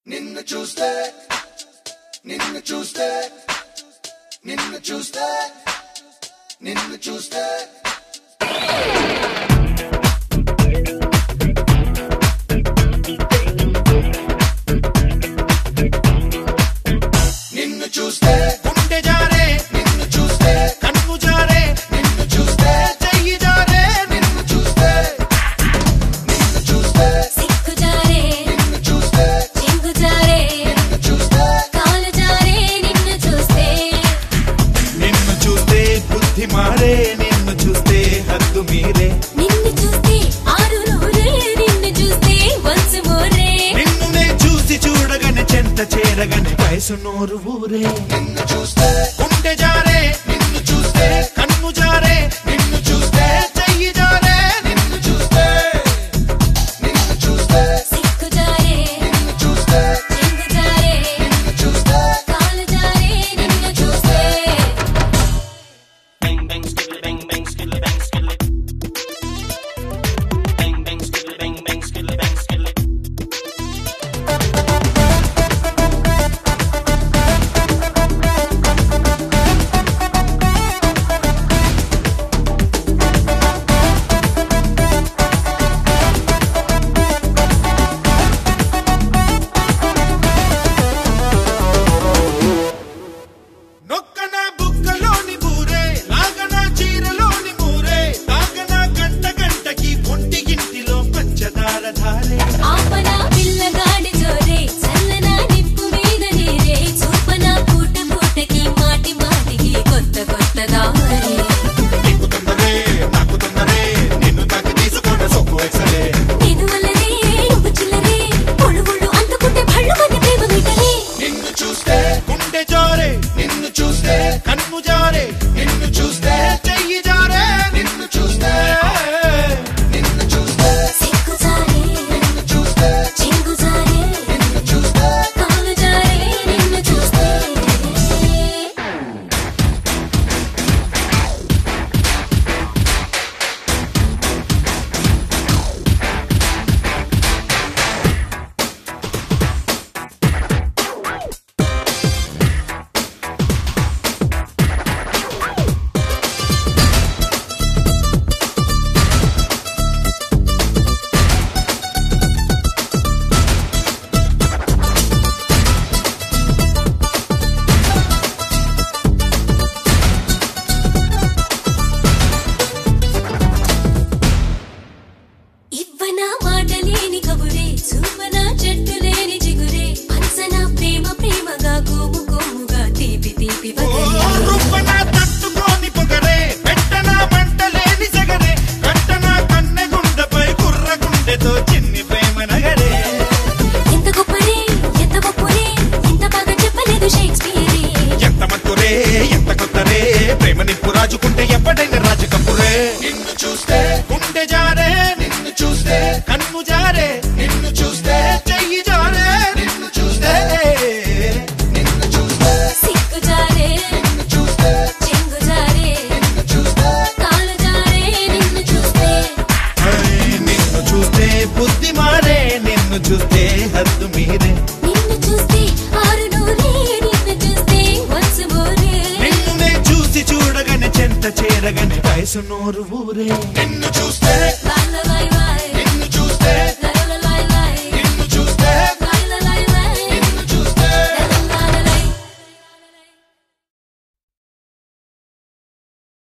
నిన్ను చూస్తే నిన్ను చూస్తే నిన్ను చూస్తే నిన్ను చూస్తే నిన్ను చూస్తే గుండె జారే నిన్ను చూస్తే కన్ను జారే నిన్ను చూస్తే చెయ్యి జారే నిన్ను చూస్తే నిన్ను చూస్తే సిక్కు జారే నిన్ను చూస్తే చెంగు జారే నిన్ను చూస్తే కాలు జారే నిన్ను చూస్తే నిన్ను చూస్తే బుద్ధి మారే నిన్ను చూస్తే హద్దు మీరే నిన్ను చూస్తే ఆరు నూరే నిన్ను చూస్తే వన్స్ మోరే నిన్ను నే చూసి చూడగానే చెంత చేరగానే వయసు నోరు ఊరే నిన్ను చూస్తే గుండె జారే నిన్ను చూస్తే కన్ను జారే నిన్ను చూస్తే చెయ్యి జారే నిన్ను చూస్తే నిన్ను చూస్తే సిక్కు జారే నిన్ను చూస్తే చెంగు జారే నిన్ను చూస్తే కాలు జారే నిన్ను చూస్తే Bang bang skittle bang bang skittle bang skittle. Bang bang skittle bang bang skittle bang skittle. నొక్కన బుక్కలోని బూరే లాగన చీరలోని మూరే తాగన గంట గంటకి ఒంటి ఇంటిలో పంచదార ధారే ఆపన పిల్లగాడి జోరే చల్లన నిప్పు మీద నీరే చూపన పూట పూటకి మాటి మాటికి కొత్త కొత్త దారి నీకు తొందరే నాకు తొందరే నిన్ను తాకి తీసుకున్న సొక్కు ఎక్సలే నిదువలనే నువ్వు చిల్లరే ఒళ్ళు ఒళ్ళు అందుకుంటే భళ్ళు మంది ప్రేమ మీటలే నిన్ను చూస్తే గుండె జారే నిన్ను చూస్తే కన్ను జారే నిన్ను చూస్తే చెయ్యి జారే నిన్ను చూస్తే నిన్ను చూస్తే సిక్కు జారే నిన్ను చూస్తే చెంగు జారే నిన్ను చూస్తే కాలు జారే నిన్ను చూస్తే ఇవ్వన మాట లేని కబురే చూపన చెట్టు లేని చిగురే పంచన ప్రేమ ప్రేమగా కోము కోముగా తీపి తీపి బగరే రుబ్బన తట్టుకోని పొగరే పెట్టన మంటలేని సగరే కట్టన కన్నె గుండెపై కుర్ర గుండెతో చిన్ని ప్రేమ నగరే ఎంత గొప్పరే ఎంత గొప్పరే ఇంత బాగా చెప్పలేదు షేక్స్పియరే ఎంత మత్తురే ఎంత కొత్తరే ప్రేమ నిప్పు రాజుకుంటే ఎప్పటైనా రాజు కప్పురే నిన్ను చూస్తే గుండె జారే నిన్ను చూస్తే కన్ను జారే నిన్ను చూస్తే చెయ్యి జారే నిన్ను చూస్తే నిన్ను చూస్తే సిక్కు జారే నిన్ను చూస్తే చెంగు జారే నిన్ను చూస్తే కాలు జారే నిన్ను చూస్తే ఐ, నిన్ను చూస్తే బుద్ధి మారే నిన్ను చూస్తే హద్దు మీరే నిన్ను చూస్తే ఆరు నూరే నిన్ను చూస్తే వన్స్ మోరే నిన్ను నే చూసి చూడగానే చెంత చేరగానే వయసు నోరు ఊరే నిన్ను చూస్తే బాల బాయ్ బాయ్ నిన్ను చూస్తే